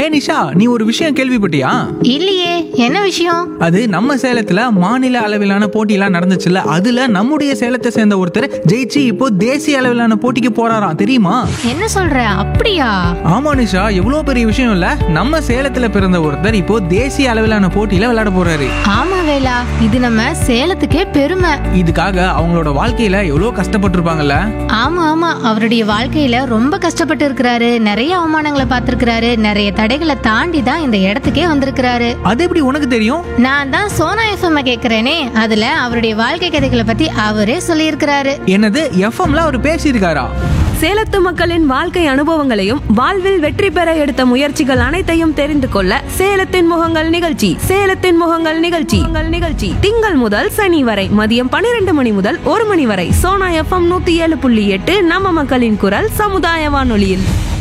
ஏ நிஷா நீ ஒரு விஷயம் கேள்விப்பட்டியா இல்லையே என்ன விஷயம் அது நம்ம சேலத்துல மாநில அளவிலான போட்டியெல்லாம் நடந்துச்சுல்ல அதுல நம்முடைய சேலத்தை சேர்ந்த ஒருத்தர் ஜெயிச்சு இப்போ தேசிய அளவிலான போட்டிக்கு போறாராம் தெரியுமா என்ன சொல்ற அப்படியா ஆமா நிஷா எவ்வளவு பெரிய விஷயம் இல்ல நம்ம சேலத்துல பிறந்த ஒருத்தர் இப்போ தேசிய அளவிலான போட்டியில விளையாட போறாரு ஆமா வேலா இது நம்ம சேலத்துக்கே பெருமை இதுக்காக அவங்களோட வாழ்க்கையில எவ்வளவு கஷ்டப்பட்டிருப்பாங்கல்ல ஆமா ஆமா அவருடைய வாழ்க்கையில ரொம்ப கஷ்டப்பட்டு இருக்கிறாரு நிறைய அவமானங்களை பார்த்திருக்கிறாரு நிறைய தடைகளை தாண்டி தான் இந்த இடத்துக்கே வந்திருக்கிறாரு அது எப்படி உனக்கு தெரியும் நான் தான் சோனா எஃப்எம் கேக்குறேனே அதுல அவருடைய வாழ்க்கை கதைகளை பத்தி அவரே சொல்லியிருக்கிறாரு என்னது எஃப்எம்ல அவர் பேசியிருக்காரா சேலத்து மக்களின் வாழ்க்கை அனுபவங்களையும் வாழ்வில் வெற்றி பெற எடுத்த முயற்சிகள் அனைத்தையும் தெரிந்து கொள்ள சேலத்தின் முகங்கள் நிகழ்ச்சி சேலத்தின் முகங்கள் நிகழ்ச்சி உங்கள் நிகழ்ச்சி திங்கள் முதல் சனி வரை மதியம் பன்னிரண்டு மணி முதல் ஒரு மணி வரை சோனா எஃப்எம் நூத்தி ஏழு புள்ளி எட்டு நம்ம மக்களின் குரல் சமுதாய வானொலியில்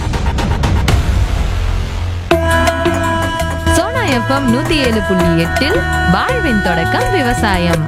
சோனா எஃப்எம் நூத்தி ஏழு புள்ளி எட்டில் வாழ்வின் தொடக்கம் விவசாயம்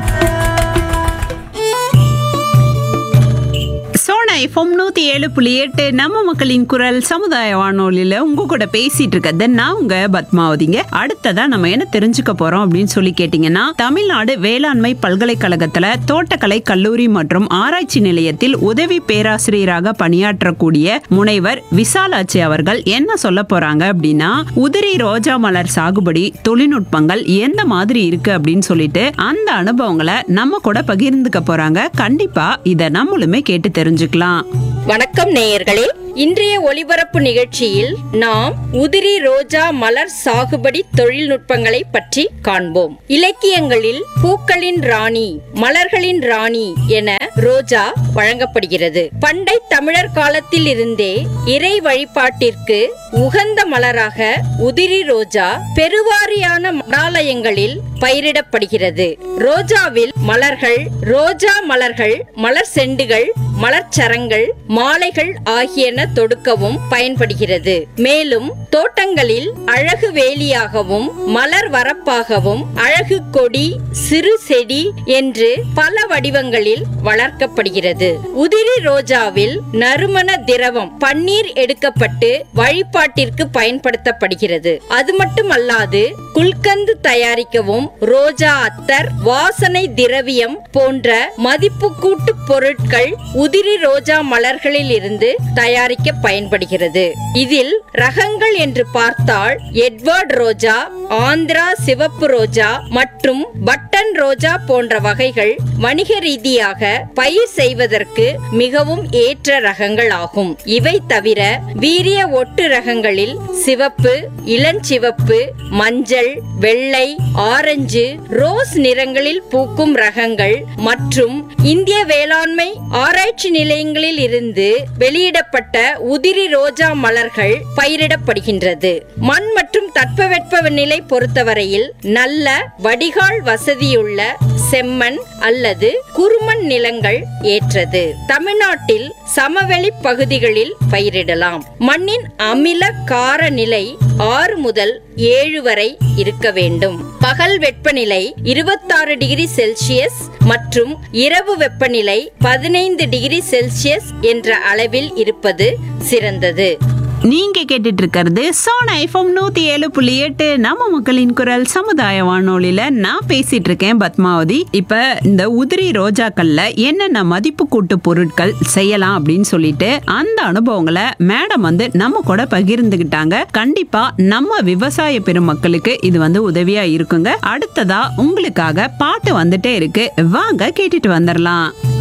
சோனா எஃப்எம் நூத்தி ஏழு புள்ளி எட்டு நம்ம மக்களின் குரல் சமுதாய வானொலியில உங்க கூட பேசிட்டு இருக்கிறது நான் உங்க பத்மாவதிங்க அடுத்ததா நம்ம என்ன தெரிஞ்சுக்க போறோம் அப்படின்னு சொல்லி கேட்டீங்கன்னா தமிழ்நாடு வேளாண்மை பல்கலைக்கழகத்துல தோட்டக்கலை கல்லூரி மற்றும் ஆராய்ச்சி நிலையத்தில் உதவி பேராசிரியராக பணியாற்றக்கூடிய முனைவர் விசாலாட்சி அவர்கள் என்ன சொல்ல போறாங்க அப்படின்னா உதிரி ரோஜா மலர் சாகுபடி தொழில்நுட்பங்கள் எந்த மாதிரி இருக்கு அப்படின்னு சொல்லிட்டு அந்த அனுபவங்களை நம்ம கூட பகிர்ந்துக்க போறாங்க கண்டிப்பா இத நம்மளுமே கேட்டு தெரிஞ்சுக்கலாம் வணக்கம் நேயர்களே இன்றைய ஒலிபரப்பு நிகழ்ச்சியில் நாம் உதிரி ரோஜா மலர் சாகுபடி தொழில்நுட்பங்களை பற்றி காண்போம் இலக்கியங்களில் பூக்களின் ராணி மலர்களின் ராணி என ரோஜா வழங்கப்படுகிறது பண்டை தமிழர் காலத்தில் இருந்தே இறை வழிபாட்டிற்கு உகந்த மலராக உதிரி ரோஜா பெருவாரியான மடாலயங்களில் பயிரிடப்படுகிறது ரோஜாவில் மலர்கள் ரோஜா மலர்கள் மலர் செண்டுகள் மலர்ச்சரங்கள் மாலைகள் ஆகியன தொடுக்கவும் பயன்படுகிறது மேலும் தோட்டங்களில் அழகு வேலியாகவும் மலர் வரப்பாகவும் அழகு கொடி சிறு செடி என்று பல வடிவங்களில் வளர்க்கப்படுகிறது உதிரி ரோஜாவில் நறுமண திரவம் பன்னீர் எடுக்கப்பட்டு வழிபாட்டிற்கு பயன்படுத்தப்படுகிறது அது மட்டுமல்லாது குல்கந்து தயாரிக்கவும் ரோஜா அத்தர் வாசனை திரவியம் போன்ற மதிப்பு கூட்டு பொருட்கள் உதிரி ரோஜா மலர்களில் இருந்து தயாரிக்க பயன்படுகிறது இதில் ரகங்கள் என்று பார்த்தால் எட்வர்ட் ரோஜா ஆந்திரா சிவப்பு ரோஜா மற்றும் பட்டன் ரோஜா போன்ற வகைகள் வணிக ரீதியாக பயிர் செய்வதற்கு மிகவும் ஏற்ற ரகங்கள் ஆகும் இவை தவிர வீரிய ஒட்டு ரகங்களில் சிவப்பு இளஞ்சிவப்பு மஞ்சள் வெள்ளை ஆரஞ்சு ரோஸ் நிறங்களில் பூக்கும் ரகங்கள் மற்றும் இந்திய வேளாண்மை ஆராய்ச்சி நிலையங்களில் இருந்து வெளியிடப்பட்ட உதிரி ரோஜா மலர்கள் பயிரிடப்படுகின்றது மண் மற்றும் தட்பவெட்ப நிலை பொறுத்தவரையில் நல்ல வடிகால் வசதியுள்ள செம்மண் அல்லது குறுமண் நிலங்கள் ஏற்றது தமிழ்நாட்டில் சமவெளி பகுதிகளில் பயிரிடலாம் மண்ணின் அமில கார நிலை ஆறு முதல் ஏழு வரை இருக்க வேண்டும் பகல் வெப்பநிலை இருபத்தாறு டிகிரி செல்சியஸ் மற்றும் இரவு வெப்பநிலை பதினைந்து டிகிரி செல்சியஸ் என்ற அளவில் இருப்பது சிறந்தது நீங்க கேட்டுட்டு இருக்கிறது சோனா எஃப்எம் நூத்தி ஏழு புள்ளி எட்டு நம்ம மக்களின் குரல் சமுதாய வானொலியில நான் பேசிட்டு இருக்கேன் பத்மாவதி இப்ப இந்த உதிரி ரோஜாக்கள்ல என்னென்ன மதிப்பு கூட்டு பொருட்கள் செய்யலாம் அப்படின்னு சொல்லிட்டு அந்த அனுபவங்களை மேடம் வந்து நம்ம கூட பகிர்ந்துகிட்டாங்க கண்டிப்பா நம்ம விவசாய பெருமக்களுக்கு இது வந்து உதவியா இருக்குங்க அடுத்ததா உங்களுக்காக பாட்டு வந்துட்டே இருக்கு வாங்க கேட்டுட்டு வந்துடலாம்